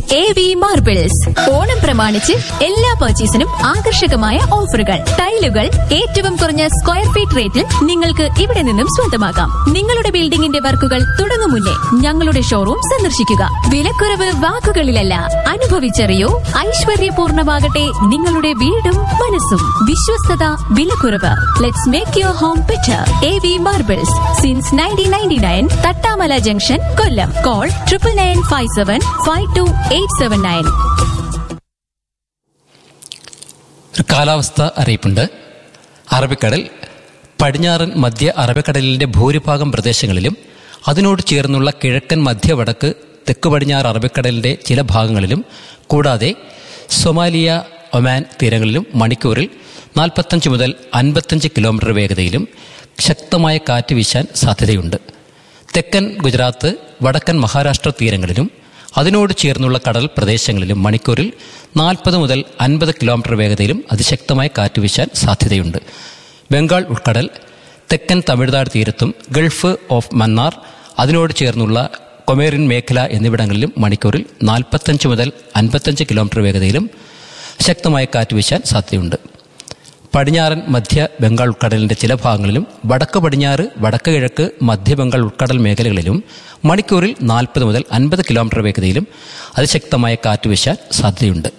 A V marbles Onam പ്രമാണിച്ച് എല്ലാ പർച്ചേസിനും ആകർഷകമായ ഓഫറുകൾ ടൈലുകൾ ഏറ്റവും കുറഞ്ഞ സ്ക്വയർ ഫീറ്റ് റേറ്റിൽ നിങ്ങൾക്ക് ഇവിടെ നിന്നും സ്വന്തമാക്കാം നിങ്ങളുടെ ബിൽഡിംഗിന്റെ വർക്കുകൾ തുടങ്ങും മുന്നേ ഞങ്ങളുടെ ഷോറൂം സന്ദർശിക്കുക വിലക്കുറവ് വാക്കുകളിലല്ല അനുഭവിച്ചറിയൂ ഐശ്വര്യപൂർണമാകട്ടെ നിങ്ങളുടെ വീടും മനസ്സും വിശ്വസ്തത വിലക്കുറവ് let's make your home better A V marbles since nineteen ninety nine Thattamala junction Kollam call triple nine five seven five two eight seven nine ഒരു കാലാവസ്ഥ അറിയിപ്പുണ്ട് അറബിക്കടൽ പടിഞ്ഞാറൻ മധ്യ അറബിക്കടലിന്റെ ഭൂരിഭാഗം പ്രദേശങ്ങളിലും അതിനോട് ചേർന്നുള്ള കിഴക്കൻ മധ്യ വടക്ക് തെക്ക് പടിഞ്ഞാറ് അറബിക്കടലിന്റെ ചില ഭാഗങ്ങളിലും കൂടാതെ സൊമാലിയ ഒമാൻ തീരങ്ങളിലും മണിക്കൂറിൽ നാൽപ്പത്തഞ്ച് മുതൽ അൻപത്തഞ്ച് കിലോമീറ്റർ വേഗതയിലും ശക്തമായ കാറ്റ് വീശാൻ സാധ്യതയുണ്ട് തെക്കൻ ഗുജറാത്ത് വടക്കൻ മഹാരാഷ്ട്ര തീരങ്ങളിലും അതിനോട് ചേർന്നുള്ള കടൽ പ്രദേശങ്ങളിലും മണിക്കൂറിൽ നാൽപ്പത് മുതൽ അൻപത് കിലോമീറ്റർ വേഗതയിലും അതിശക്തമായ കാറ്റ് വീശാൻ സാധ്യതയുണ്ട് ബംഗാൾ ഉൾക്കടൽ തെക്കൻ തമിഴ്നാട് തീരത്തും ഗൾഫ് ഓഫ് മന്നാർ അതിനോട് ചേർന്നുള്ള കൊമേറിൻ മേഖല എന്നിവിടങ്ങളിലും മണിക്കൂറിൽ നാൽപ്പത്തഞ്ച് മുതൽ അൻപത്തഞ്ച് കിലോമീറ്റർ വേഗതയിലും ശക്തമായ കാറ്റ് വീശാൻ സാധ്യതയുണ്ട് പടിഞ്ഞാറൻ മധ്യ ബംഗാൾ ഉൾക്കടലിന്റെ ചില ഭാഗങ്ങളിലും വടക്ക് പടിഞ്ഞാറ് വടക്ക് കിഴക്ക് മധ്യ ബംഗാൾ ഉൾക്കടൽ മേഖലകളിലും മണിക്കൂറിൽ നാൽപ്പത് മുതൽ അൻപത് കിലോമീറ്റർ വേഗതയിലും അതിശക്തമായ കാറ്റ് വീശാൻ സാധ്യതയുണ്ട്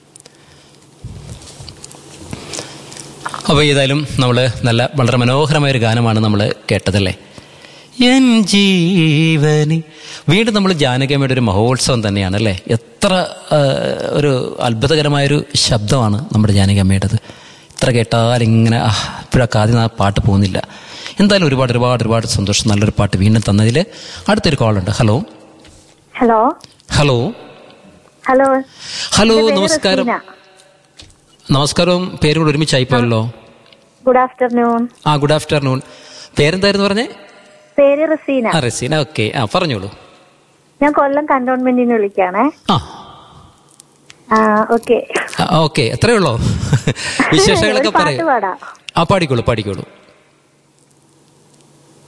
അപ്പോൾ ഏതായാലും നമ്മൾ നല്ല വളരെ മനോഹരമായ ഒരു ഗാനമാണ് നമ്മൾ കേട്ടതല്ലേ എൻ ജീവനി വീണ്ടും നമ്മൾ ജാനകിയമ്മയുടെ ഒരു മഹോത്സവം തന്നെയാണ് അല്ലേ എത്ര ആ, ഒരു അത്ഭുതകരമായൊരു ശബ്ദമാണ് നമ്മുടെ ജാനകിയമ്മയുടേത് എത്ര കേട്ടാൽ ഇങ്ങനെ ഇപ്പോഴൊക്കെ ആദ്യം ആ പാട്ട് പോകുന്നില്ല എന്തായാലും ഒരുപാട് ഒരുപാട് ഒരുപാട് സന്തോഷം നല്ലൊരു പാട്ട് വീണ്ടും തന്നതിൽ അടുത്തൊരു കോളുണ്ട് hello hello hello hello hello എന്റെ പേര് നമസ്കാരം റസീന. നമസ്കാരം പേരും കൂടെ ഒരുമിച്ചായിപ്പോയല്ലോ good afternoon ah good afternoon പേരെന്തായിരുന്നു പറഞ്ഞേ പേര് റസീന ആ റസീന ഓക്കെ ആ പറഞ്ഞോളൂ ഞാൻ കൊല്ലം കന്റോൺമെന്റിൽ നിന്ന് വിളിക്കാണേ ആ ആ ഓക്കെ ഓക്കെ എത്രയേ ഉള്ളോ വിശേഷങ്ങളൊക്കെ ഒരു പാട്ട് പറയൂ പാടാം ആ പാടിക്കോളൂ പാടിക്കോളൂ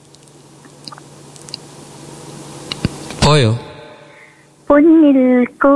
പോയോ പൊന്നിൽ കൂ